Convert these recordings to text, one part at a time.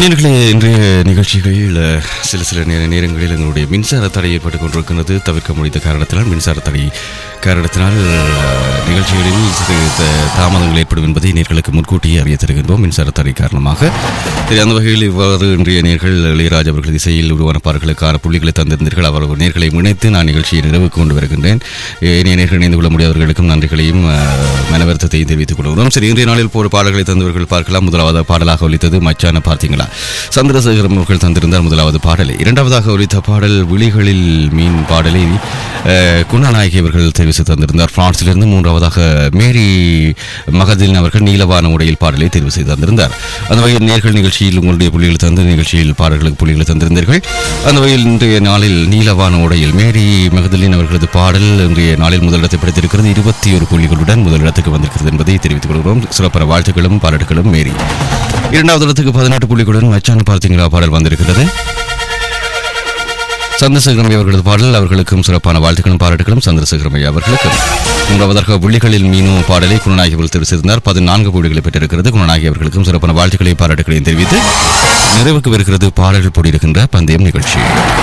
நேர்களே இன்றைய நிகழ்ச்சிகளில் அஹ், சில சில நேர நேரங்களில் எங்களுடைய மின்சார தடை ஏற்பட்டுக் கொண்டிருக்கிறது தவிர்க்க முடிந்த காரணத்தினால் மின்சார தடை காரணத்தினால் அஹ், நிகழ்ச்சிகளில் சிறு த- தாமதங்கள் ஏற்படும் என்பதை நேர்களுக்கு முன்கூட்டியே அறிய தருகின்றோம் மின்சார தடை காரணமாக சரி அந்த வகையில் இவ்வாறு இன்றைய நேர்கள் இளையராஜ் அவர்கள் இசையில் உருவான பாடல்களுக்கான புள்ளிகளை தந்திருந்தீர்கள் அவர் நேர்களை இணைத்து நான் நிகழ்ச்சியை நிறைவுக்கு கொண்டு வருகின்றேன் இனிய நேர்கள் இணைந்து கொள்ள முடியாதவர்களுக்கும் நன்றிகளையும் அஹ், மனவருத்தத்தையும் தெரிவித்துக் கொள்கிறோம் சரி இன்றைய நாளில் போர் பாடல்களை தந்தவர்கள் பார்க்கலாம் முதலாவது பாடலாக ஒலித்தது மச்சான பார்த்தீங்களா சந்திரசேகரம் அவர்கள் தந்திருந்தார் முதலாவது பாடலை இரண்டாவதாக ஒலித்த பாடல் விழிகளில் மீன் பாடலை அஹ், குணநாயகி அவர்கள் தெரிவித்து தந்திருந்தார் பிரான்சிலிருந்து மூன்றாவதாக மேரி மகதின் அவர்கள் நீலவான உடையில் பாடலை தெரிவு செய்து தந்திருந்தார் அந்த வகையில் நேர்கள் நிகழ்ச்சியில் உங்களுடைய புள்ளிகள் தந்து நிகழ்ச்சியில் பாடல்களுக்கு புள்ளிகளை தந்திருந்தீர்கள் அந்த வகையில் இன்றைய நாளில் நீலவான உடையில் மேரி மகதலின் அவர்களது பாடல் இன்றைய நாளில் முதலிடத்தை பிடித்திருக்கிறது இருபத்தி ஒரு புள்ளிகளுடன் முதலிடத்துக்கு வந்திருக்கிறது என்பதை தெரிவித்துக் கொள்கிறோம் சிறப்பான வாழ்த்துக்களும் பாராட்டுகளும் மேரி இரண்டாவது இடத்துக்கு பதினெட்டு புள்ளிகளுடன் மச்சான் பார்த்தீங்களா பாடல் வந்திருக்கிறது சந்திரசேகரமை அவர்களது பாடல் அவர்களுக்கும் சிறப்பான வாழ்த்துக்களும் பாராட்டுகளும் சந்திரசேகரமை அவர்களுக்கும் மூன்றாவதாக புள்ளிகளில் மீனு பாடலை குணநாயகி அவர்கள் தெரிவு செய்திருந்தார் பதினான்கு புள்ளிகளை பெற்றிருக்கிறது குணநாயகி அவர்களுக்கும் சிறப்பான வாழ்த்துக்களையும் பாராட்டுகளையும் தெரிவித்து நிறைவுக்கு வருகிறது பாடல்கள் போட்டியிருக்கின்ற பந்தயம் நிகழ்ச்சி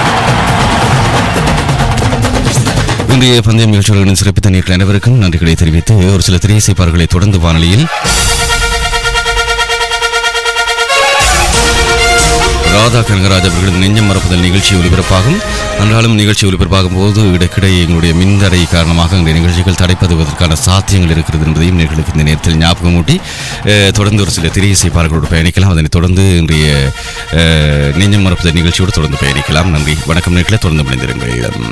இன்றைய பந்தயம் நிகழ்ச்சிகளுடன் சிறப்பித்த நேர்கள் அனைவருக்கும் நன்றிகளை தெரிவித்து ஒரு சில திரையிசை பாடல்களை தொடர்ந்து வானொலியில் ராதா கனகராஜ் அவர்களது நெஞ்சம் மறப்பதல் நிகழ்ச்சி ஒலிபரப்பாகும் அன்றாலும் நிகழ்ச்சி ஒலிபரப்பாகும் போது இடைக்கிடை எங்களுடைய மின்தடை காரணமாக இந்த நிகழ்ச்சிகள் தடைப்பதுவதற்கான சாத்தியங்கள் இருக்கிறது என்பதையும் நேர்களுக்கு இந்த நேரத்தில் ஞாபகமூட்டி அஹ், தொடர்ந்து ஒரு சில திரையிசை பாடல்களோடு பயணிக்கலாம் அதனைத் தொடர்ந்து இன்றைய அஹ், நெஞ்சம் மறப்பதல் நிகழ்ச்சியோடு தொடர்ந்து பயணிக்கலாம் நன்றி வணக்கம் நேர்களை தொடர்ந்து முடிந்திருங்கள்